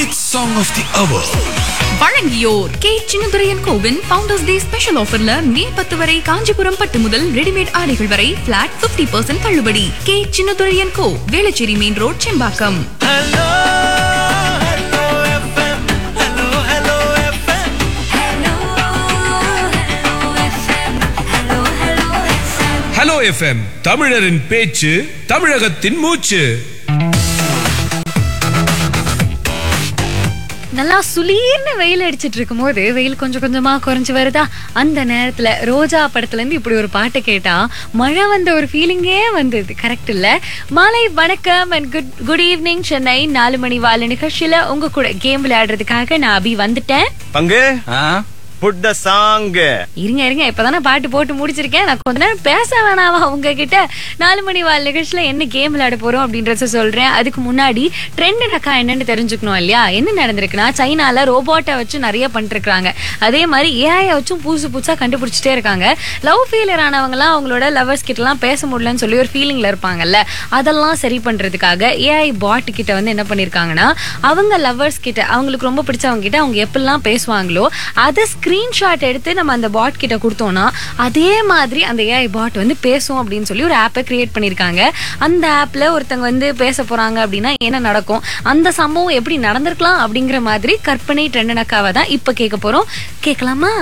Song of the Hour. வழங்கியோர் K Chinnaduraiyan கோவின் founders day special ஆஃபர்ல மே பத்து வரை காஞ்சிபுரம் பட்டு முதல் ரெடிமேட் ஆடைகள் வரை பிளாட் 50% பர்சன்ட் தள்ளுபடி K Chinnaduraiyan Co Velachery main road Sembakkam hello FM தமிழரின் பேச்சு தமிழகத்தின் மூச்சு நல்லா சுளீர்னு வெயில் அடிச்சிட்டு இருக்கும்போது வெயில் கொஞ்சம் கொஞ்சமா குறைஞ்சு வருதா அந்த நேரத்துல ரோஜா படத்துல இருந்து இப்படி ஒரு பாட்டு கேட்டா மழை வந்த ஒரு ஃபீலிங்கே வந்தது கரெக்ட் இல்ல மாலை வணக்கம் and good good evening Chennai நாலு மணி வாழ நிகழ்ச்சியில உங்க கூட கேம் விளையாடுறதுக்காக நான் அபி வந்துட்டேன் பங்கு புட் த சாங் இருங்க இருங்க இப்பதானே பாட்டு போட்டு முடிச்சிருக்கேன் நான் கொஞ்ச நேரம் பேச வேணாவா உங்ககிட்ட நாலு மணி வாழ் நிகழ்ச்சியில என்ன கேம் விளையாட போறோம் அப்படின்றத சொல்றேன் அதுக்கு முன்னாடி ட்ரெண்ட் அக்கா என்னன்னு தெரிஞ்சுக்கணும் இல்லையா என்ன நடந்திருக்குன்னா சைனால ரோபோட்டை வச்சு நிறைய பண்ணிருக்காங்க அதே மாதிரி ஏஐ வச்சும் புதுசு புதுசா கண்டுபிடிச்சிட்டே இருக்காங்க லவ் ஃபெயிலியர் ஆனவங்கலாம் அவங்களோட லவர்ஸ் கிட்ட எல்லாம் பேச முடியலன்னு சொல்லி ஒரு ஃபீலிங்ல இருப்பாங்கல்ல அதெல்லாம் சரி பண்றதுக்காக ஏஐ பாட் கிட்ட வந்து என்ன பண்ணிருக்காங்கன்னா அவங்க லவர்ஸ் கிட்ட அவங்களுக்கு ரொம்ப பிடிச்சவங்க கிட்ட அவங்க எப்படிலாம் பேசுவாங்களோ அதை ஸ்கிரீன்ஷாட் எடுத்து நம்ம அந்த பாட் கிட்ட கொடுத்தோம்னா அதே மாதிரி அந்த ஏஐ பாட் வந்து பேசும் அப்படின்னு சொல்லி ஒரு ஆப்பை கிரியேட் பண்ணியிருக்காங்க அந்த ஆப்ல ஒருத்தங்க வந்து பேச போறாங்க அப்படின்னா என்ன நடக்கும் அந்த சம்பவம் எப்படி நடந்திருக்கலாம் அப்படிங்கிற மாதிரி கற்பனை ட்ரெண்டனக்காவை தான் இப்ப கேட்க போறோம் கேட்கலாமா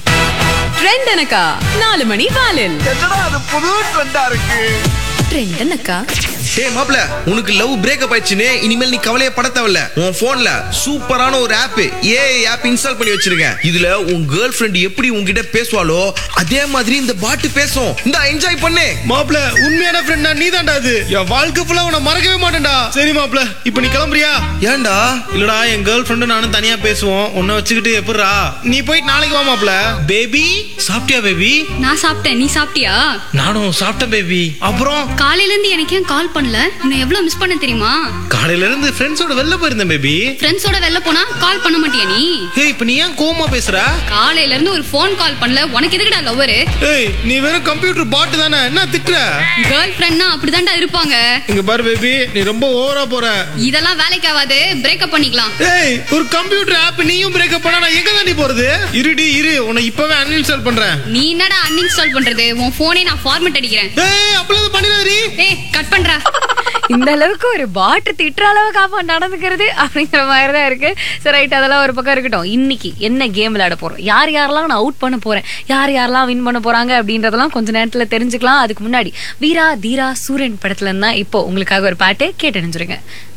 ட்ரெண்ட் எனக்கா நாலு மணி வாலில் அது புது ட்ரெண்டா இருக்கு ட்ரெண்ட் எனக்கா டேய் மாப்ள உனக்கு லவ் பிரேக்கப் ஆயிடுச்சுன்னு இனிமேல் நீ கவலையே பட தேவையில்ல உன் போன்ல சூப்பரான ஒரு ஆப் ஏஐ ஆப் இன்ஸ்டால் பண்ணி வச்சிருக்கேன் இதுல உன் கேர்ள் ஃப்ரெண்ட் எப்படி உன்கிட்ட பேசுவாளோ அதே மாதிரி இந்த பாட்டு பேசும் இந்த என்ஜாய் பண்ணு மாப்ள உண்மையான ஃப்ரெண்டா நீ தான்டா அது என் வாழ்க்கை ஃபுல்லா உன்னை மறக்கவே மாட்டேன்டா சரி மாப்ள இப்போ நீ கிளம்புறியா ஏன்டா இல்லடா என் கேர்ள் ஃப்ரெண்டு நானும் தனியா பேசுவோம் உன்னை வச்சுக்கிட்டு எப்படிரா நீ போயிட்டு நாளைக்கு வா மாப்ள பேபி சாப்பிட்டியா பேபி நான் சாப்பிட்டேன் நீ சாப்பிட்டியா நானும் சாப்பிட்டேன் பேபி அப்புறம் காலையில இருந்து எனக்கு ஏன் கால் பண்ணல உன்னை எவ்வளவு மிஸ் பண்ண தெரியுமா காலையில இருந்து ஃப்ரெண்ட்ஸோட வெளில போயிருந்தேன் பேபி ஃப்ரெண்ட்ஸோட வெளில போனா கால் பண்ண மாட்டியா நீ ஏய் இப்போ நீ ஏன் கோமா பேசுற காலையில இருந்து ஒரு ஃபோன் கால் பண்ணல உனக்கு எதுக்குடா லவ்வரு ஏய் நீ வெறும் கம்ப்யூட்டர் பாட்டு தானே என்ன திட்டுற கேர்ள் ஃப்ரெண்ட்னா அப்படிதான்டா இருப்பாங்க இங்க பாரு பேபி நீ ரொம்ப ஓவரா போற இதெல்லாம் வேலைக்கு ஆகாது பிரேக்கப் பண்ணிக்கலாம் ஏய் ஒரு கம்ப்யூட்டர் ஆப் நீயும் பிரேக்கப் பண்ணா நான் எங்க தாண்டி போறது இருடி இரு உன்னை இப்பவே அன்இன்ஸ்டால் பண்றேன் நீ என்னடா அன்இன்ஸ்டால் பண்றது உன் போனே நான் ஃபார்மேட் அடிக்கிறேன் ஏய் அப்பளது பண்ணிடாதீ ஏய் கட் பண்றா இந்த அளவுக்கு ஒரு பாட்டு திட்டுற அளவுக்கு அப்ப நடந்துக்கிறது அப்படிங்கிற மாதிரி தான் இருக்கு சரி ரைட் அதெல்லாம் ஒரு பக்கம் இருக்கட்டும் இன்னைக்கு என்ன கேம் விளையாட போறோம் யார் யாரெல்லாம் நான் அவுட் பண்ண போறேன் யார் யாரெல்லாம் வின் பண்ண போறாங்க அப்படின்றதெல்லாம் கொஞ்ச நேரத்துல தெரிஞ்சுக்கலாம் அதுக்கு முன்னாடி வீரா தீரா சூரியன் படத்துல இருந்தா இப்போ உங்களுக்காக ஒரு பாட்டு கேட்டு நினைச்சிருங்க